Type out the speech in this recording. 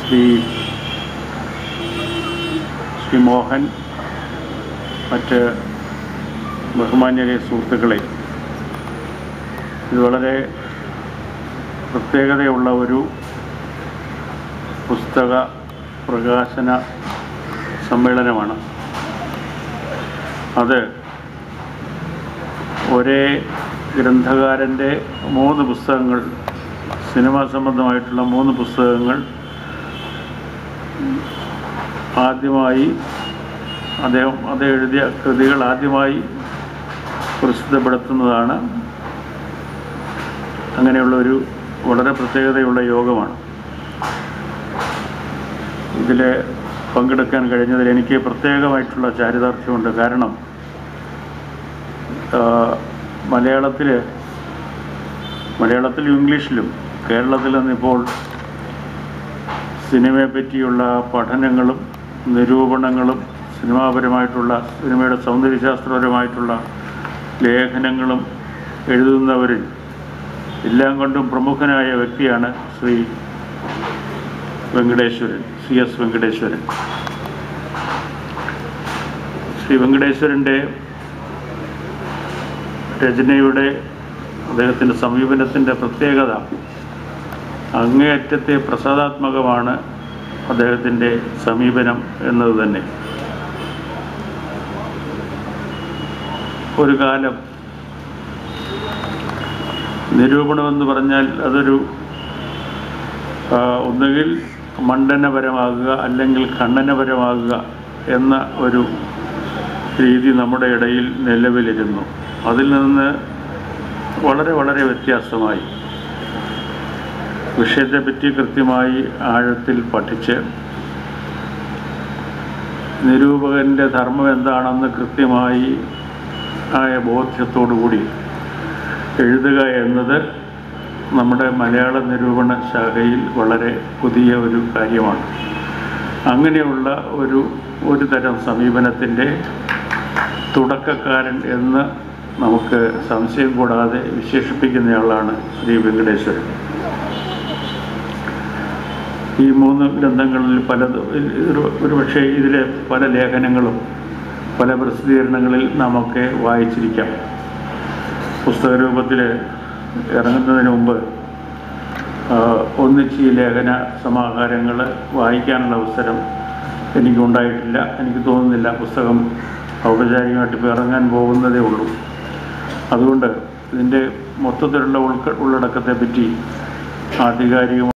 ശ്രീ ശ്രീ മോഹൻ മറ്റ് ബഹുമാന്യരെ സുഹൃത്തുക്കളെ ഇത് വളരെ പ്രത്യേകതയുള്ള ഒരു പുസ്തക പ്രകാശന സമ്മേളനമാണ് അത് ഒരേ ഗ്രന്ഥകാരൻ്റെ മൂന്ന് പുസ്തകങ്ങൾ സിനിമാ സംബന്ധമായിട്ടുള്ള മൂന്ന് പുസ്തകങ്ങൾ ആദ്യമായി അദ്ദേഹം അത് എഴുതിയ കൃതികൾ ആദ്യമായി പ്രസിദ്ധപ്പെടുത്തുന്നതാണ് അങ്ങനെയുള്ള ഒരു വളരെ പ്രത്യേകതയുള്ള യോഗമാണ് ഇതിൽ പങ്കെടുക്കാൻ കഴിഞ്ഞതിൽ എനിക്ക് പ്രത്യേകമായിട്ടുള്ള ചാരിതാർത്ഥ്യമുണ്ട് കാരണം മലയാളത്തിൽ മലയാളത്തിലും ഇംഗ്ലീഷിലും കേരളത്തിൽ നിന്നിപ്പോൾ സിനിമയെ പറ്റിയുള്ള പഠനങ്ങളും നിരൂപണങ്ങളും സിനിമാപരമായിട്ടുള്ള സിനിമയുടെ സൗന്ദര്യശാസ്ത്രപരമായിട്ടുള്ള ലേഖനങ്ങളും എഴുതുന്നവരിൽ എല്ലാം കൊണ്ടും പ്രമുഖനായ വ്യക്തിയാണ് ശ്രീ വെങ്കടേശ്വരൻ സി എസ് വെങ്കടേശ്വരൻ ശ്രീ വെങ്കടേശ്വരൻ്റെ രചനയുടെ അദ്ദേഹത്തിൻ്റെ സമീപനത്തിൻ്റെ പ്രത്യേകത അങ്ങേയറ്റത്തെ പ്രസാദാത്മകമാണ് അദ്ദേഹത്തിൻ്റെ സമീപനം എന്നത് തന്നെ ഒരു കാലം നിരൂപണമെന്ന് പറഞ്ഞാൽ അതൊരു ആ, ഒന്നുകിൽ മണ്ഡനപരമാകുക അല്ലെങ്കിൽ ഖണ്ഡനപരമാകുക എന്ന ഒരു രീതി നമ്മുടെ ഇടയിൽ നിലവിലിരുന്നു അതിൽ നിന്ന് വളരെ വളരെ വ്യത്യാസമായി വിഷയത്തെപ്പറ്റി കൃത്യമായി ആഴത്തിൽ പഠിച്ച് നിരൂപകൻ്റെ ധർമ്മം എന്താണെന്ന് കൃത്യമായി ആയ ബോധ്യത്തോടുകൂടി എഴുതുക എന്നത് നമ്മുടെ മലയാള നിരൂപണ ശാഖയിൽ വളരെ പുതിയ ഒരു കാര്യമാണ് അങ്ങനെയുള്ള ഒരു ഒരു തരം സമീപനത്തിൻ്റെ തുടക്കക്കാരൻ എന്ന് നമുക്ക് സംശയം കൂടാതെ വിശേഷിപ്പിക്കുന്നയാളാണ് ശ്രീ വെങ്കടേശ്വരൻ ഈ മൂന്ന് ഗ്രന്ഥങ്ങളിൽ പലത് ഒരു- ഒരുപക്ഷെ ഇതിലെ പല ലേഖനങ്ങളും പല പ്രസിദ്ധീകരണങ്ങളിൽ നാമൊക്കെ വായിച്ചിരിക്കാം പുസ്തക രൂപത്തിൽ ഇറങ്ങുന്നതിന് മുമ്പ് ആ, ഒന്നിച്ച് ഈ ലേഖന സമാഹാരങ്ങൾ വായിക്കാനുള്ള അവസരം എനിക്കുണ്ടായിട്ടില്ല എനിക്ക് തോന്നുന്നില്ല പുസ്തകം ഔപചാരികമായിട്ട് ഇപ്പോൾ ഇറങ്ങാൻ പോകുന്നതേ ഉള്ളൂ അതുകൊണ്ട് ഇതിൻ്റെ മൊത്തത്തിലുള്ള ഉൾക്ക ഉള്ളടക്കത്തെ പറ്റി ആധികാരികമായി